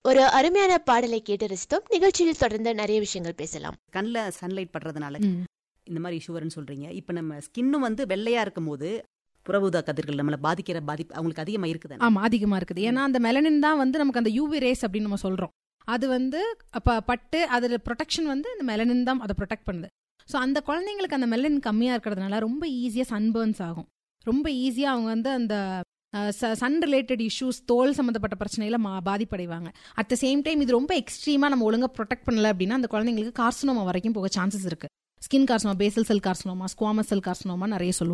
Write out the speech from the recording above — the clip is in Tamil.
ஒரு அருமையான பாடலை கேட்டு ரசித்தோம் நிகழ்ச்சியில் தொடர்ந்து நிறைய விஷயங்கள் பேசலாம் கண்ணில் சன்லைட் படுறதுனால ம். இந்த மாதிரி இஷ்யூ வரும்னு சொல்றீங்க இப்போ நம்ம ஸ்கின்னும் வந்து வெள்ளையா இருக்கும்போது புறஊதா கதிர்கள் நம்மளை பாதிக்கிற பாதிப்பு அவங்களுக்கு அதிகமா இருக்குதானே ஆமா அதிகமா இருக்குது ஏன்னா அந்த மெலனின் தான் வந்து நமக்கு அந்த யூவி ரேஸ் அப்படின்னு நம்ம சொல்றோம் அது வந்து அப்ப பட்டு அதுல ப்ரொடெக்ஷன் வந்து இந்த மெலனின் தான் அதை ப்ரொடெக்ட் பண்ணுது ஸோ அந்த குழந்தைங்களுக்கு அந்த மெலனின் கம்மியா இருக்கிறதுனால ரொம்ப ஈஸியா சன்பர்ன்ஸ் ஆகும் ரொம்ப ஈஸியா அவங்க வந்து அந்த சன் ரிலேட்டட் இஷ்யூஸ் தோல் சம்மந்தப்பட்ட பிரச்சனையில மா- பாதிப்படைவாங்க அட் த சேம் டைம் இது ரொம்ப எக்ஸ்ட்ரீமா நம்ம ஒழுங்கா ப்ரொடெக்ட் பண்ணல அப்படின்னா அந்த குழந்தைங்களுக்கு கார்சினோமா வரைக்கும் போக சான்சஸ் இருக்கு skin carcinoma basal cell carcinoma squamous cell carcinoma நிறைய சொல்லுவாங்க